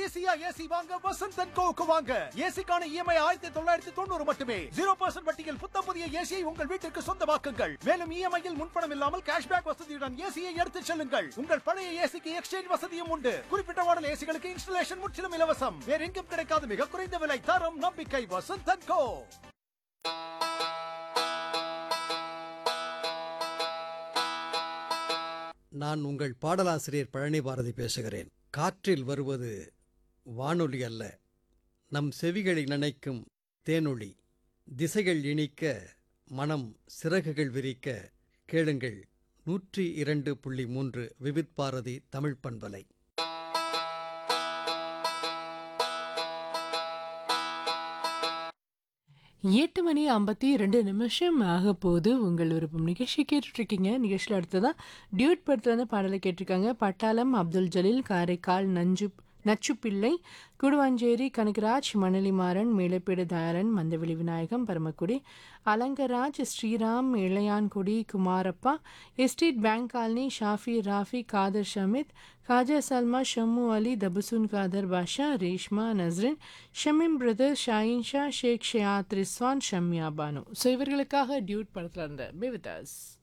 ஈஸியா ஏசி வாங்க வசந்த் அண்ட் கோவுக்கு வாங்க ஏசிக்கான இஎம்ஐ ஆயிரத்தி தொள்ளாயிரத்தி தொண்ணூறு மட்டுமே ஜீரோ பர்சன்ட் வட்டியில் புத்தம் புதிய ஏசியை உங்கள் வீட்டிற்கு சொந்தமாக்குங்கள் மேலும் இஎம்ஐயில் முன்பணம் இல்லாமல் கேஷ்பேக் வசதியுடன் ஏசியை எடுத்துச் செல்லுங்கள் உங்கள் பழைய ஏசிக்கு எக்ஸ்சேஞ்ச் வசதியும் உண்டு குறிப்பிட்ட மாடல் ஏசிகளுக்கு இன்ஸ்டலேஷன் முற்றிலும் இலவசம் வேற எங்கும் கிடைக்காத மிக குறைந்த விலை தரம் நம்பிக்கை வசந்த் அண்ட் கோ நான் உங்கள் பாடலாசிரியர் பழனி பாரதி பேசுகிறேன் காற்றில் வருவது வானொலி அல்ல நம் செவிகளை நினைக்கும் தேனொளி திசைகள் இனிக்க மனம் சிறகுகள் விரிக்க கேளுங்கள் நூற்றி இரண்டு புள்ளி மூன்று விவித் பாரதி தமிழ் பண்பலை எட்டு மணி ஐம்பத்தி ரெண்டு நிமிஷம் ஆக போது உங்கள் விருப்பம் நிகழ்ச்சி கேட்டுட்ருக்கீங்க நிகழ்ச்சியில் அடுத்ததான் டியூட் படத்தில் வந்து பாடலை கேட்டிருக்காங்க பட்டாளம் அப்துல் ஜலீல் காரைக்கால் நஞ்சு நச்சுப்பிள்ளை குடுவாஞ்சேரி கனகராஜ் மணலிமாறன் மேலப்பேடு தயாரன் Manthaveli Vinayagam Paramakudi Alangaraj Sriram Ilayangudi Kumarappa estate bank colony Shafi Rafi Khader Shamith Khaja Salma Shammu Ali தபுசுன் காதர் பாஷா ரேஷ்மா நஸ்ரின் ஷமீம் பிரதர் ஷாயின் ஷா ஷேக் ஷியாத் ரிஸ்வான் ஷம்யா பானு ஸோ இவர்களுக்காக டியூட் படத்தில் இருந்த பிவிதாஸ்